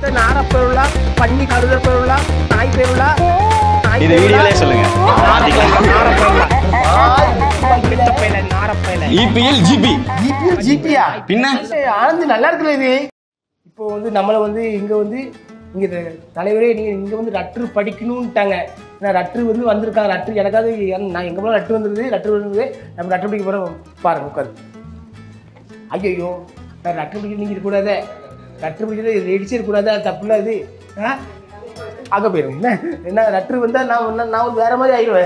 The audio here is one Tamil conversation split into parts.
நாரப்பெருளா பன்னி கழுதப்பெருளா நாய் பெருளா நாய் இது வீடியோலயே சொல்லுங்க நாரப்பெருளா பெத்த நாரப்பையில இபிஎல் ஜிபி ஜிபியா ஜிபியா பின்ன ஆனந்த் நல்லா இருக்குல்ல இது இப்போ வந்து நம்மளை வந்து இங்க வந்து இங்க த- தலைவரே நீங்க இங்க வந்து ரட்ரு படிக்கணும்ட்டாங்க ஏன்னா ரட்ரு வந்து வந்திருக்காங்க ரட்ரு எனக்காவது யாரு- நான் எங்க போனாலும் ரட்ரு வந்துருது ரட்ரு வந்துருது நம்ம ரட்ரு படிக்க போறோம் பாருங்க உட்காரு ஐயோ நான் ரட்ரு படிக்க நீங்க இருக்கக்கூடாதே ரட்ரு படிக்கிறது ரெடிச்சே இருக்கக்கூடாது அது தப்புல இது ஆ அங்கே போயிடும் என்ன என்ன ரட்ரு வந்தா நான் வந்து- நான் வந்து வேற மாதிரி ஆயிடுவேன்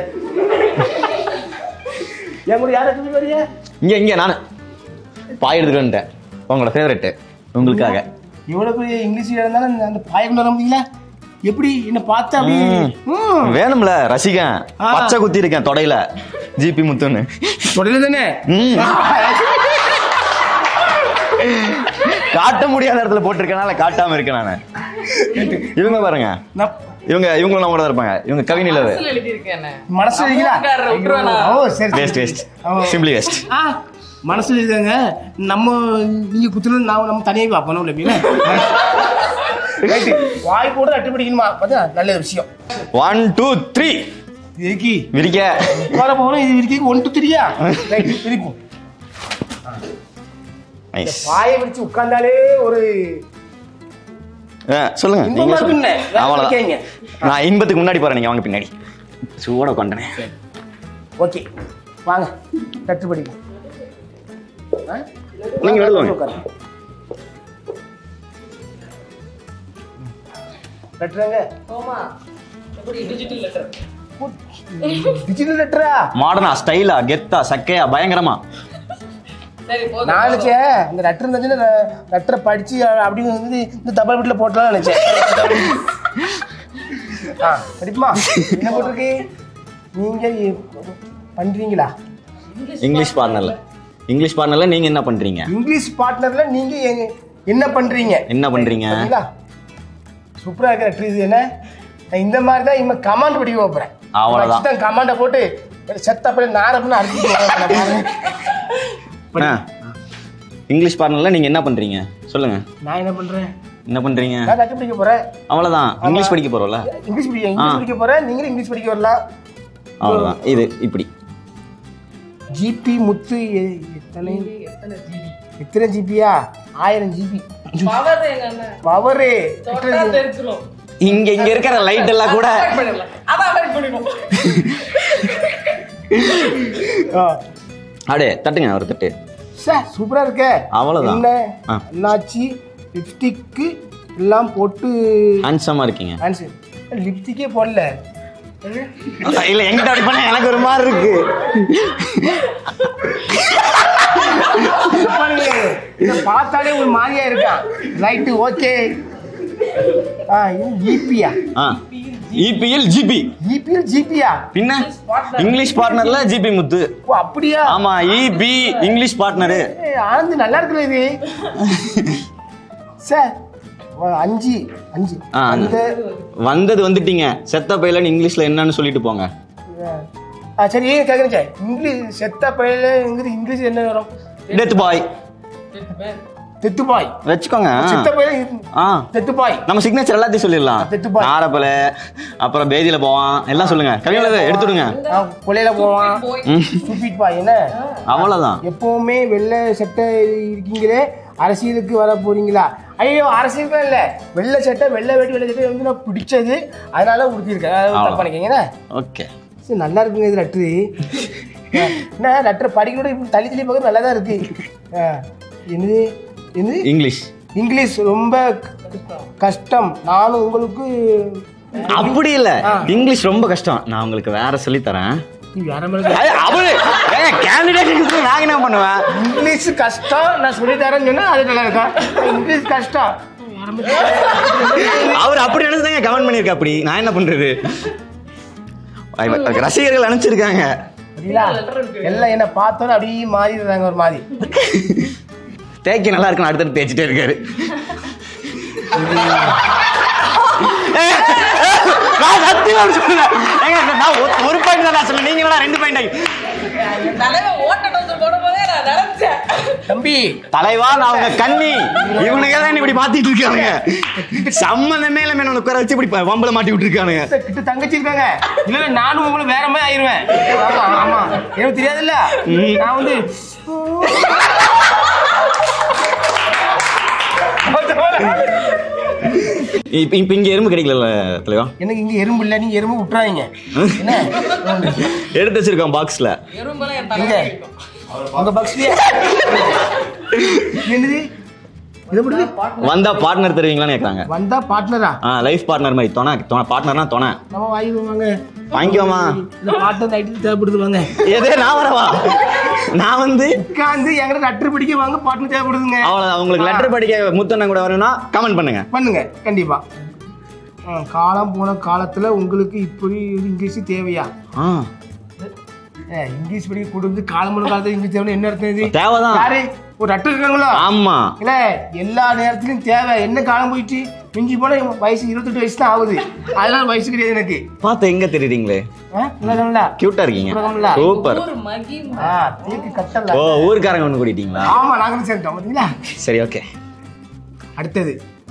என் கூட யார் ரட்ரு வரீங்க இங்க இங்க நானு பாய் எடுத்துட்டு வந்துட்டேன் உங்களோட ஃபேவரெட் உங்களுக்காக எவ்வளவு பெரிய இங்கிலீஷ் இருந்தாலும் அந்த- அந்த பாயம் வர முடியல எப்படி என்ன பார்த்தா அப்படி ம். வேணும்ல ரசிகன் ஆ. பச்சை குத்தி இருக்கேன் தொடையில ஜிபி முத்துன்னு தொடர்ந்து தானே ம். காட்ட முடியாத இடத்துல போட்டிருக்கனால காட்டாம இருக்கேன் நானு இவங்க பாருங்க நான் இவங்க இவங்களும் நம்ம கூட தான் இருப்பாங்க இவங்க கவி நிலவு மனசு வைக்கிறா? அம்மாக்காரரை விட்டுருவானா? ஓ சரி சரி, வேஸ்ட் சரி. வேஸ்ட் ஆமா. சிம்பிளி வேஸ்ட் ஆ மனசு இருக்காங்க நம்ம நீங்க குத்துறது நான் நம்ம தனியாக பார்ப்போம் இல்லை ரைட்டு வாய் போட்டு அட்டு பிடிக்கணுமா பார்த்தா நல்ல விஷயம் ஒன் டூ த்ரீ இருக்கி விரிக்க வர போகிறோம் இது இருக்கு ஒன் டூ த்ரீயா ரைட் திருப்போம் நைஸ் வாயை பிடிச்சு உட்கார்ந்தாலே ஒரு சொல்லுங்க இன்பமா நீங்க இருக்குண்ணே. சொல்லுங்க. வேற அவ்வளவுதான் கேளுங்க. நான் இன்பத்துக்கு முன்னாடி போறேன் நீங்க வாங்க பின்னாடி சூட கொண்டனே ஓகே வாங்க கட்டு படிக்கும் ஆ? நீங்க நடுவுல வாங்க. உட்காரு. லெட்டருங்க ஆமா எப்படி டிஜிட்டல் லெட்டர் டிஜிட்டல் லெட்டரா மாடர்னா ஸ்டைலா கெத்தா சக்கையா பயங்கரமா சரி போதும் நான் நினைச்சேன் இந்த லெட்டர் இருந்துச்சுன்னா லெட்டரை படிச்சு அப்படின்னு வந்து இந்த தபால் வீட்டில் போட்டலாம் நினைச்சேன் ஆ படிப்புமா என்ன போட்டிருக்கு நீங்க பண்றீங்களா இங்கிலீஷ் பார்ட்னர்ல இங்கிலீஷ் பார்ட்னர்ல நீங்க என்ன பண்றீங்க இங்கிலீஷ் பார்ட்னர்ல நீங்க எங்க- என்ன பண்றீங்க என்ன பண்றீங்க சரிங்களா சூப்பரா இருக்கிற லெட்டர் இது என்ன நான் இந்த மாதிரி தான் இவன் கமாண்ட் படிக்க போறேன் அவ்வளவுதான். கமாண்டை போட்டு செத்த போய் நாரப்புன்னு அடிச்சு ஆ. இங்கிலீஷ் பார்ட்னர்ல நீங்க என்ன பண்றீங்க சொல்லுங்க நான் என்ன பண்றேன் என்ன பண்றீங்க நான் லெட்டர் படிக்க போறேன் அவ்வளவுதான் இங்கிலீஷ் படிக்க போறோம்ல இங்கிலீஷ் படிக்க இங்கிலீஷ் படிக்க போறேன் நீங்களும் இங்கிலீஷ் படிக்க வரலாம் அவ்வளவுதான் இது இப்படி ஜிபி முத்து எ- எத்தனை எத்தனை ஜிபி எத்தனை ஜிபியா ஆயிரம் ஜிபி பவர் எங்க அண்ணன் பவரு தொட்டா தெரிச்சிரும் இங்க இங்க இருக்கிற லைட் எல்லாம் கூட அவாய்ட் பண்ணிடலாம் அதான் அவாய்ட் பண்ணிடுவோம் அடே தட்டுங்க ஒரு தட்டு சார் சூப்பரா இருக்க அவ்வளவுதான். என்ன ஆ. அண்ணாச்சி லிப்ஸ்டிக்கு எல்லாம் போட்டு ஹேண்ட்ஸமா இருக்கீங்க ஆன்சர் லிப்ஸ்டிக்கே போடல இல்ல எங்கிட்ட அப்படி பண்ண எனக்கு ஒரு மாதிரி இருக்கு பாருங்க, இதை பார்த்தாலே ஒரு மாதிரியா இருக்கான் ரைட்டு ஓகே ஆ இது ஈபியா இபிஎல் ஜிபி ஈபிஎல் ஜிபியா பின்ன இங்கிலீஷ் பார்ட்னர்ல ஜிபி முத்து ஓ அப்படியா ஆமா இபி இங்கிலீஷ் பார்ட்னரு ஏய், ஆனந்த் நல்லா இருக்குல்ல இது சார் வ- அஞ்சு அஞ்சு ஆ, அந்த வந்தது வந்துட்டீங்க செத்த பையலன்னு இங்கிலீஷ்ல என்னன்னு சொல்லிட்டு போங்க ஆ சரி கேட்குறேன் சார் இங்கிலீஷ் செத்த பையில இங்கிலீஷ் என்ன வரும் டெத் பாய் தெத்துப்பாய் வச்சுக்கோங்க செத்த பையில ஆ தெத்துப்பாய் நம்ம சிக்னேச்சர் எல்லாத்தையும் சொல்லிடலாம் டெத் பாய். நாரப்பல அப்புறம் பேதியில போவான் எல்லாம் சொல்லுங்க கவியோட எடுத்துடுங்க ஆ, கொலையில போவான் ம், ஸ்டூபிட் பாய் என்ன அவ்வளவுதான் எப்பவுமே வெள்ளை சட்டை இருக்கீங்களே அரசியலுக்கு வர போறீங்களா ஐயோ அரசியலுக்கு இல்ல வெள்ளை சட்டை வெள்ளை வேட்டி வெள்ளை சட்டை வந்து நான் பிடிச்சது அதனால உடுத்திருக்கேன் அதாவது தப்பா நினைக்கிறீங்க ஓகே சரி நல்லா இருக்குங்க இது லெட்ரு என்ன லெட்டர் படிக்கிறோட இப்படி தள்ளி தள்ளி பார்க்க நல்லா தான் இருக்கு ஆ, என்னது என்னது இங்கிலீஷ் இங்கிலீஷ் ரொம்ப க- கஷ்டம் நானும் உங்களுக்கு அப்படி இல்ல ஆ. இங்கிலீஷ் ரொம்ப கஷ்டம் நான் உங்களுக்கு வேற சொல்லி தரேன் நீ வேற மாதிரி ஐய, அவரு கேண்டிடேட் நான் என்ன பண்ணுவேன் இங்கிலீஷ் கஷ்டம் நான் சொல்லி தரேன்னு சொன்னா அது நல்லா இருக்கும் இங்கிலீஷ் கஷ்டம் வேற மாதிரி அவர் அப்படி நினைச்சுதாங்க கமெண்ட் பண்ணிருக்க அப்படி நான் என்ன பண்றது ஐ- ரசிகர்கள் நினைச்சிருக்காங்க புரியலா எல்லாம் என்ன பார்த்தோன்னு அப்படியே மாறிடுறாங்க ஒரு மாதிரி தேக்கி நல்லா இருக்குன்னு அடுத்தடுத்து தேய்ச்சிட்டே இருக்காரு நான் சத்தியமா அப்படி சொல்லல. ஏங்க, நான் ஒரு- ஒரு பாயிண்ட் தான் நான் சொன்னேன் நீங்க என்னடா ரெண்டு பாயிண்ட் என் தலைவன் ஓட்டத்தை போடும் போதே நான் நினைச்சேன் தம்பி தலைவா நான் உங்க கண்ணி இவனுங்க தான் இப்படி மாத்திட்டு இருக்கானுங்க சம்மந்தமே இல்லாம என்ன உட்கார வச்சு இப்படி வம்பல மாட்டி விட்டு இருக்கானுங்க கிட்ட தங்கச்சி இருக்காங்க இல்ல இல்ல, நானும் உங்களை வேற மாதிரி ஆயிருவேன் ஆமா ஆமா எனக்கு தெரியாதுல்ல நான் வந்து இப்ப இப்ப இங்க எறும்பு கிடைக்கல தலைவா எனக்கு இங்க எறும்பு இல்ல நீங்க எறும்பு விட்டுறாதீங்க என்ன எடுத்து வச்சிருக்கான் பாக்ஸ்ல எறும்பெல்லாம் என் எங்க தலைவன் உங்க பக்ஸ்லயே என்னது இது எப்படி வந்தா பார்ட்னர் தருவீங்களான்னு கேக்குறாங்க வந்தா பார்ட்னரா ஆ லைஃப் பார்ட்னர் மாதிரி துணை துணை பார்ட்னர்னா துணை நம்ம வாங்கிடுவாங்க வாங்கிக்கோமா இந்த பார்ட்னர் நைட்டு தேவைப்படுது வாங்க எதே நான் வரவா நான் வந்து உட்காந்து எங்கிட்ட லெட்டர் பிடிக்க வாங்க பார்ட்னர் தேவைப்படுதுங்க அவ்வளவுதான் உங்களுக்கு லெட்டர் படிக்க முத்தண்ணன் கூட வரணும்னா கமெண்ட் பண்ணுங்க பண்ணுங்க கண்டிப்பா ஆ, காலம் போன காலத்துல உங்களுக்கு இப்படி இங்கிலீஷ் தேவையா ஆ ஏ, இங்கிலீஷ் படிக்க கொடுத்து காலம் போன காலத்துல இங்கிலீஷ் தேவை என்ன அர்த்தம் இது தேவைதான் யாரு ஒரு அட்டு இருக்காங்களோ ஆமா இல்ல எல்லா நேரத்துலயும் தேவை என்ன காலம் போயிட்டு மிஞ்சி போன வயசு இருபத்தெட்டு வயசு தான் ஆகுது அதனால வயசு கிடையாது எனக்கு பார்த்து எங்க தெரியுறீங்களே ஆ, நல்லா நல்லா. கியூட்டா இருக்கீங்க உலகம்ல. சூப்பர் ஊர் மகிம் ஆ, தேக்கு கட்டல ஓ ஊருக்காரங்க ஒண்ணு கூட்டிட்டீங்களா ஆமா நாங்களும் சேர்ந்தோம் பாத்தீங்களா சரி ஓகே அடுத்தது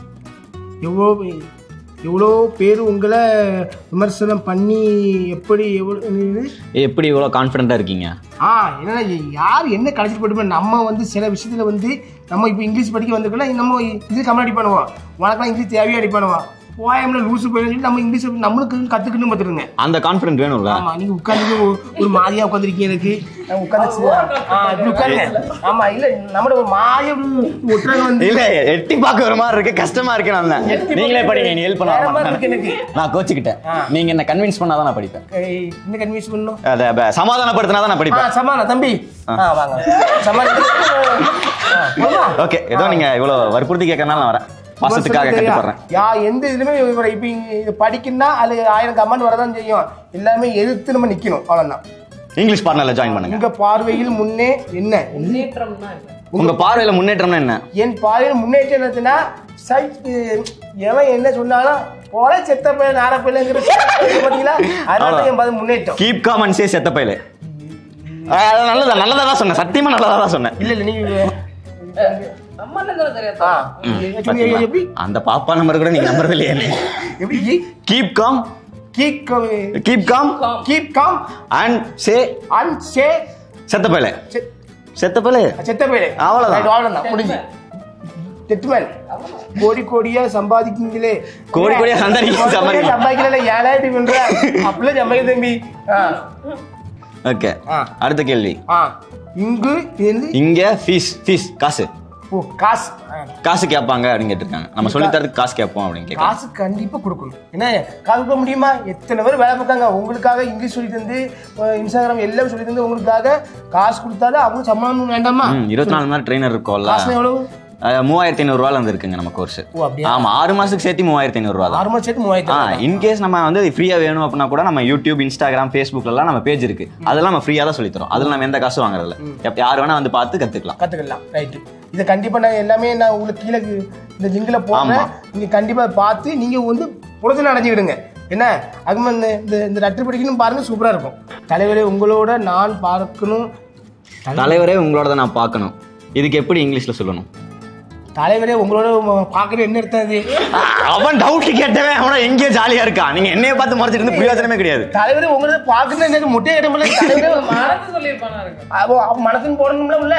எவ்வளோ எவ்வளோ பேர் உங்களை விமர்சனம் பண்ணி எப்படி எவ்வளோ என்னது? எப்படி இவ்வளவு கான்ஃபிடண்டா இருக்கீங்க ஆ என்னன்னா யார் என்ன கழிச்சிட்டு போட்டு நம்ம வந்து சில விஷயத்துல வந்து நம்ம இப்போ இங்கிலீஷ் படிக்க வந்திருக்கோம்ல நம்ம இது கம்மி அடி பண்ணுவோம் உனக்கெல்லாம் இங்கிலீஷ் தேவையா அடி பண்ணுவோம் போயம்ல லூசு போய் நம்ம இங்கிலீஷ் நம்மளுக்கு கத்துக்கணும் பார்த்துருங்க அந்த கான்ஃபிடன்ட் வேணும்ல ஆமா நீங்க உட்கார்ந்து ஒரு மாதிரியா உட்காந்துருக்கீங்க எனக்கு நான் உட்கார்ந்து ஆ இப்படி உட்காருங்க ஆமா இல்ல நம்மளோட ஒரு மாதிரியா இப்படி ஒட்டுறாங்க வந்து இல்ல எட்டி பார்க்க ஒரு மாதிரி இருக்கு கஷ்டமா இருக்கு நான் தான். எட்டி நீங்களே பார்க்க படிங்க நீ ஹெல்ப் வேற மாதிரி பண்ண இருக்கு எனக்கு. நான் கோச்சிக்கிட்டேன் ஆ. நீங்க என்ன கன்வின்ஸ் பண்ணாதான் நான் படிப்பேன் ஏய், என்ன கன்வின்ஸ் பண்ணணும் அத ப- சமாதானப்படுத்தினா தான் நான் ஆ படிப்பேன் சமாளம் தம்பி ஆ வாங்க சமாளம் ஆ, போதுமா? ஓகே ஏதோ நீங்க இவ்வளவு வற்புறுத்தி கேட்கறனால நான் வரேன் பாசத்துக்காக தெரியா? கட்டுப்படுறேன் யா எந்த இதுலயுமே இவரை இப்ப இங்க இது படிக்கணும்னா அது ஆயிரம் கமெண்ட் வரதான் செய்யும் எல்லாமே எதிர்த்து நம்ம நிக்கணும் அவ்வளவுதான் இங்கிலீஷ் பார்ட்னர்ல ஜாயின் பண்ணுங்க உங்க பார்வையில் முன்னே என்ன முன்னேற்றம்னா என்ன உங்க பார்வையில முன்னேற்றம்னா என்ன என் பார்வையில் முன்னேற்றம் என்னதுன்னா சை- எவன் என்ன சொன்னாலும் போல செத்த பையன் நார பையலுங்கிற பாத்தீங்களா அதனால என் பதில் முன்னேற்றம் கீப் காம் அண்ட் சே செத்த பையலே நல்லதா நல்லதா தான் சொன்னேன் சத்தியமா நல்லதா தான் சொன்னேன் இல்ல இல்ல நீங்க அம்மா என்ன தெரியாது ஆ, ம், எப்படி பாத்தீங்களா? எப்படி அந்த பாப்பா நம்பர் கூட நீங்க நம்புறது இல்லையே எப்படி keep calm keep keep calm keep calm and say and say செத்த பையலே செத்த பையலே செத்த பேரு அவ்வளவுதான். Right, அவ்வளவுதான் முடிஞ்சு செத்துமேன் கோடி கோடியா சம்பாதிக்கிறீங்களே கோடி கோடியா சம்பாதிக்க- கோடி கோடியா சம்பாதிக்க. சம்பாதிக்கல ஏழாயிரத்தி பண்ற அப்படிலாம் சம்பாதிக்க தம்பி ஆ, ஓகே ஆ. அடுத்த கேள்வி ஆ. இங்கு இது என்னது? இங்க ஃபீஸ் ஃபீஸ் காசு ஓ காசு ஆ, காசு கேட்பாங்க அப்படின்னு கேட்டிருக்காங்க நம்ம சொல்லி தரதுக்கு காசு கேட்போம் அப்படின்னு கேட்க காசு கண்டிப்பா கொடுக்கணும் என்ன காசு கொடுக்க முடியுமா எத்தனை பேர் வேலை பார்க்காங்க உங்களுக்காக இங்கிலீஷ் சொல்லி தந்து அஹ், இன்ஸ்டாகிராம் எல்லாம் சொல்லி தந்து உங்களுக்காக காசு கொடுத்தாலும் அவங்க சம்பளம் வேண்டாமா இருபத்தி நாலு மணி நேரம் ட்ரெயினர் இருக்கும்ல காசு எவ்வளவு அஹ், மூவாயிரத்தி ஐநூறு ரூபால இருந்து இருக்குங்க நம்ம கோர்ஸ் ஓ அப்படியா ஆமா ஆறு மாசத்துக்கு சேர்த்து மூவாயிரத்தி ஐநூறு ரூபா தான் ஆறு மாசம் சேர்த்து ஆ மூவாயிரத்தி இன்கேஸ் நம்ம வந்து ஃப்ரீயா வேணும் அப்படின்னா கூட நம்ம யூடியூப் இன்ஸ்டாகிராம் ஃபேஸ்புக்லாம் நம்ம பேஜ் இருக்கு அதெல்லாம் நம்ம ஃப்ரீயா தான் சொல்லி தரோம் அதுல நம்ம எந்த காசும் வாங்குறதில்ல எப்ப யார் வேணா வந்து பார்த்து கத்துக்கலாம் கத்துக்கலாம் ரைட்டு இதை கண்டிப்பா நான் எல்லாமே நான் உங்களுக்கு கீழே இந்த லிங்க்ல போடுறேன் ஆமா. நீங்க கண்டிப்பா பார்த்து நீங்க வந்து புரதனை அடைஞ்சுக்கிடுங்க என்ன அதுக்கு இந்த இந்த இந்த லெட்டர் படிக்கணும் பாருங்க சூப்பரா இருக்கும் தலைவரே உங்களோட நான் பார்க்கணும் தலை- தலைவரே உங்களோட தான் நான் பார்க்கணும் இதுக்கு எப்படி இங்கிலீஷ்ல சொல்லணும் தலைவரே உங்களோட பார்க்கறது என்ன அர்த்தம் அது அவன் டவுட் கேட்டவன் அவன எங்கேயோ ஜாலியா இருக்கான் நீங்க என்னைய பார்த்து மறைச்சிட்டு இருந்து பிரயோஜனமே கிடையாது தலைவரே உங்களோட பார்க்கணும் எனக்கு முட்டையை கட்ட முடியல தலைவரே மனசு சொல்லியிருப்பானா இருக்கு அவ அவ மனசுன்னு போடணும்ல உள்ள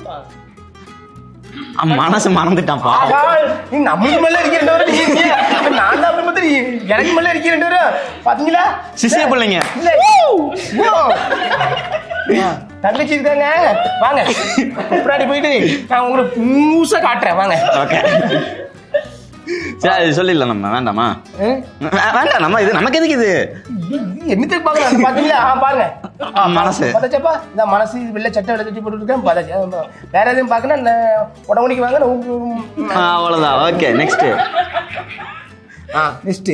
அவன் மனசு மறந்துட்டான்ப்பா ஆகா, நீ நம்மளுக்கு மேல இருக்க ரெண்டு பேரும் நீ- நீ- அப்ப நான் தான் அப்படி பார்த்து நீ- எனக்கு மேல இருக்க ரெண்டு பேரும் பாத்தீங்களா சிசிய பிள்ளைங்க இல்ல ஐயோ. ஆ, தங்கச்சி இருக்காங்க வாங்க முன்னாடி போயிட்டு நான் உங்களுக்கு மூசா காட்டுறேன் வாங்க ஓகே சரி அது சொல்லிடலாம் நம்ம வேண்டாமா ஆ? வே- வேண்டாம் நம்ம இது நமக்கு எதுக்கு இது இது என்னத்துக்கு பாக்கலாம் பாத்தீங்களா ஆ பாருங்க ஆ, மனசு பதாச்சப்பா இந்த மனசு இது வெள்ளை சட்டை வெள்ளை சட்டி போட்டு இருக்கேன் பதாச்சு ஆ, வேற எதுவும் பார்க்கணும் உடம்புக்கு வாங்க நான் உங்க- ஆ, அவ்வளவுதான் ஓகே நெக்ஸ்ட் ஆ நெக்ஸ்ட்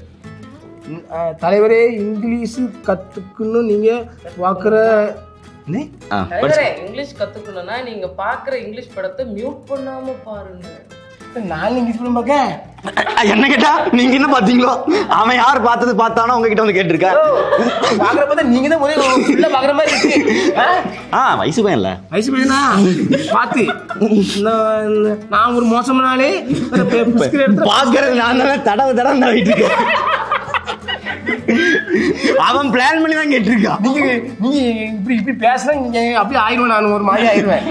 தலைவரே இங்கிலீஷ் கத்துக்கணும் நீங்க பார்க்குற என்ன? தலைவரே இங்கிலீஷ் கத்துக்கணும்னா நீங்க பாக்குற இங்கிலீஷ் படத்தை மியூட் பண்ணாம பாருங்க நான் இங்கிலீஷ் படம் பார்க்க என்ன கேட்டா நீங்க என்ன பாத்தீங்களோ அவன் யார் பார்த்தது பார்த்தானோ உங்ககிட்ட வந்து கேட்டிருக்கா பாக்குற பார்த்தா நீங்க தான் ஒரே உள்ள பாக்குற மாதிரி இருக்கு ஆ? ஆ வயசு பையன் இல்ல வயசு பையனா பார்த்து நான் நான் ஒரு மோசமான ஆளே புஸ்கிற இடத்துல பாக்குறது நான் தானே தடவை தடவை தவிட்டு இருக்கேன் அவன் பிளான் பண்ணி தான் கேட்டிருக்கான் நீங்க நீங்க இப்படி இப்படி பேசுனா நீங்க அப்படியே ஆயிடுவேன் நான் ஒரு மாதிரி ஆயிடுவேன்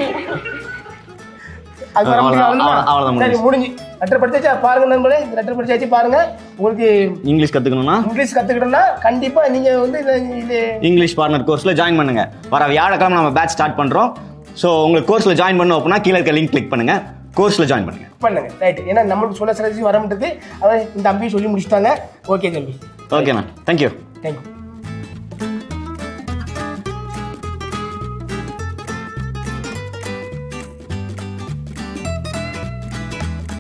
அது வர முடியும் அவ்வளவுதான், அவ்வளவுதான் சரி முடிஞ்சு லெட்டர் படிச்சாச்சா பாருங்க நண்பர்களே லெட்டர் படிச்சாச்சு பாருங்க உங்களுக்கு இங்கிலீஷ் கத்துக்கணும்னா இங்கிலீஷ் கத்துக்கிட்டோம்னா கண்டிப்பா நீங்க வந்து இந்த- இது இங்கிலீஷ் பார்ட்னர் கோர்ஸ்ல ஜாயின் பண்ணுங்க வர வியாழக்கிழமை நம்ம பேட்ச் ஸ்டார்ட் பண்றோம் ஸோ உங்களுக்கு கோர்ஸ்ல ஜாயின் பண்ணணும் அப்படின்னா கீழே இருக்க லிங்க் கிளிக் பண்ணுங்க கோர்ஸ்ல ஜாயின் பண்ணுங்க பண்ணுங்க ரைட் ஏன்னா நம்மளுக்கு சொல்ல சில வர முடியாது அதான் இந்த தம்பி சொல்லி முடிச்சுட்டாங்க ஓகே தம்பி ஓகேண்ணா தேங்க்யூ தேங்க்யூ